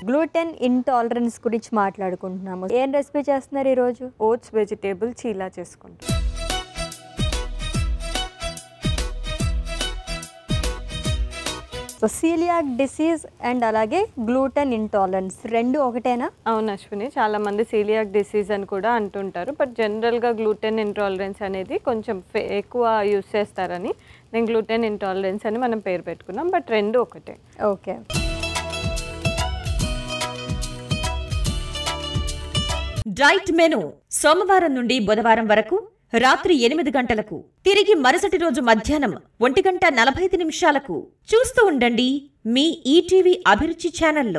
gluten intolerance గురించి మాట్లాడుకుంటున్నాము ఏం recipe చేస్తున్నారు ఈరోజు ఓట్స్ వెజిటేబుల్ చీలా చేసుకుంటాం సో సీలియాక్ డిసీజ్ అండ్ అలాగే గ్లూటెన్ ఇంటాలరెన్స్ రెండు ఒకటేనా అవును అశ్విని చాలా మంది సీలియాక్ డిసీజ్ అని కూడా అంటుంటారు బట్ జనరల్గా గ్లూటెన్ ఇంటాలరెన్స్ అనేది కొంచెం ఫే- ఎక్కువ యూస్ చేస్తారని నేను గ్లూటెన్ ఇంటాలరెన్స్ అని మనం పేరు పెట్టుకున్నాం బట్ రెండు ఒకటే ఓకే డైట్ మెను సోమవారం నుండి బుధవారం వరకు రాత్రి ఎనిమిది గంటలకు తిరిగి మరుసటి రోజు మధ్యాహ్నం ఒంటి గంట నలభై ఐదు నిమిషాలకు చూస్తూ ఉండండి మీ ఈటీవీ అభిరుచి ఛానల్లో